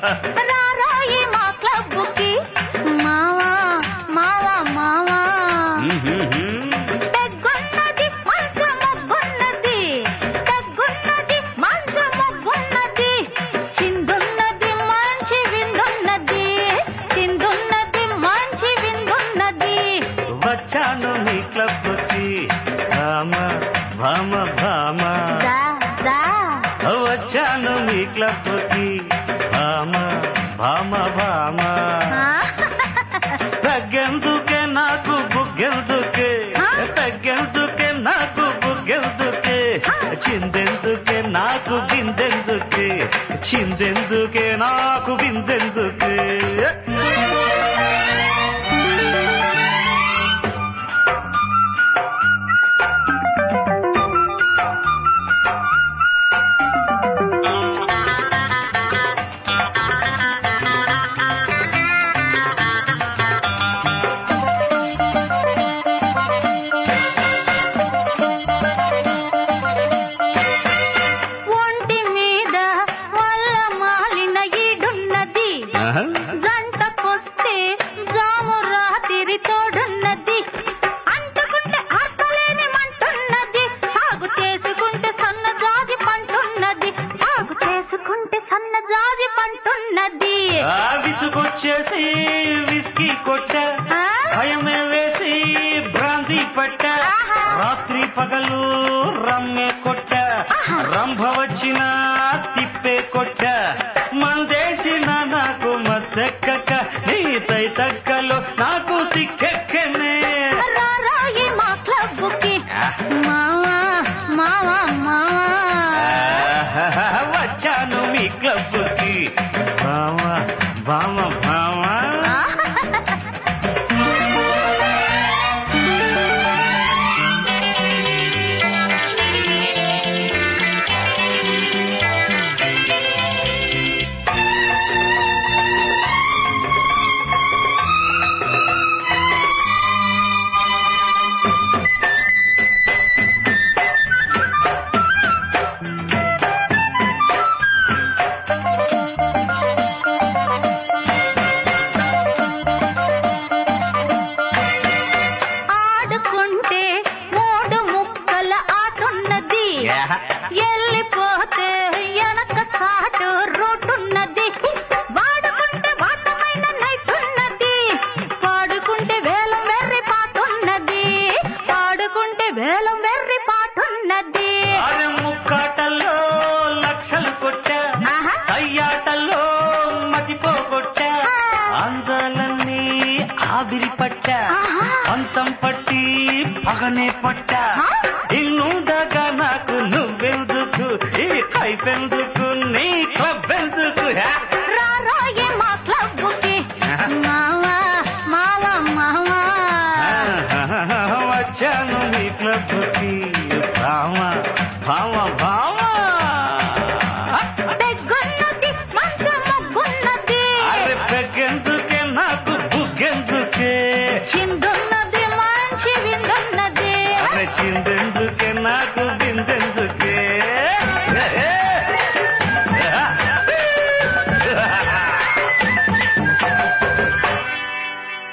రారాయి మా క్లబ్బుకి మావా మావా మావా తెగ్గున్నది మంచమొబ్బున్నది తెగ్గున్నది మంచమొబ్బున్నది చిందున్నది మంచి విందున్నది చిందున్నది మంచి విందున్నది వచ్చాను మీ క్లబ్కి భామ భామ భామ దా దా వచ్చాను మీ క్లబ్కి భామ భామ భామ తగ్గెందుకే నాకు బుగ్గెందుకే తగ్గెందుకే నాకు బుగ్గెందుకే చిందెందుకే నాకు బిందెందుకే చిందెందుకే నాకు బిందెందుకే ఒంటి మీద వల్ల మాలిన ఈడున్నది జంటకొస్తే జాము రాత్రి తోడున్నది అంటుకుంటే అర్థలేని మంటున్నది సాగు చేసుకుంటే సన్న జాజి పంటున్నది సాగు చేసుకుంటే సన్న జాజి పంటున్నది ఆ విసుగొచ్చేసి విస్కీ కొట్ట ఆ? భయమే వేసి భ్రాంతి పట్ట ఆహా. రాత్రి పగలు రమ్మే కొట్ట ఆహా. రంభ వచ్చిన తిప్పే కొట్ట మందేసిన నాకు మద్దెక్కక నీ తై తక్కలో నాకు సిక్కెక్కనే రారాయి మా క్లబ్బుకి మావా మావా మావా ఆహాహా, వచ్చాను మీ క్లబ్కి భామ భామ భామ ఆడుకుంటే మూడు ముక్కల ఆటున్నది ఎల్లిపోతే వెనక సాటు రూటున్నది వాడుకుంటే వాతమైన నైటున్నది పాడుకుంటే వేలం వెర్రి పాటున్నది పాడుకుంటే వేలం వెర్రి పాటున్నది అరే ముక్కాటల్లో లక్షలు కొట్టా ఆహా. అయ్యాటల్లో మతిపోగొట్టా అందాలన్నీ ఆవిరి పట్టా ఆహా. పంతం పట్టి పగనే పట్టా ఆ? ఇన్నుండగా నాకు నువ్వెందుకు ఈ కైపెందుకు నీ క్లబ్బెందుకు హే? రారాయి మా క్లబ్బుకి మావా మావా మావా ఆహాహా, వచ్చాను మీ క్లబ్కి భామ భామ భామ తెగ్గున్నది మంచమొగ్గున్నది అరే పెగ్గెందుకే నాకు బుగ్గెందుకే చిందున్నది మంచి విందున్నది అరే చిందెందుకే నాకు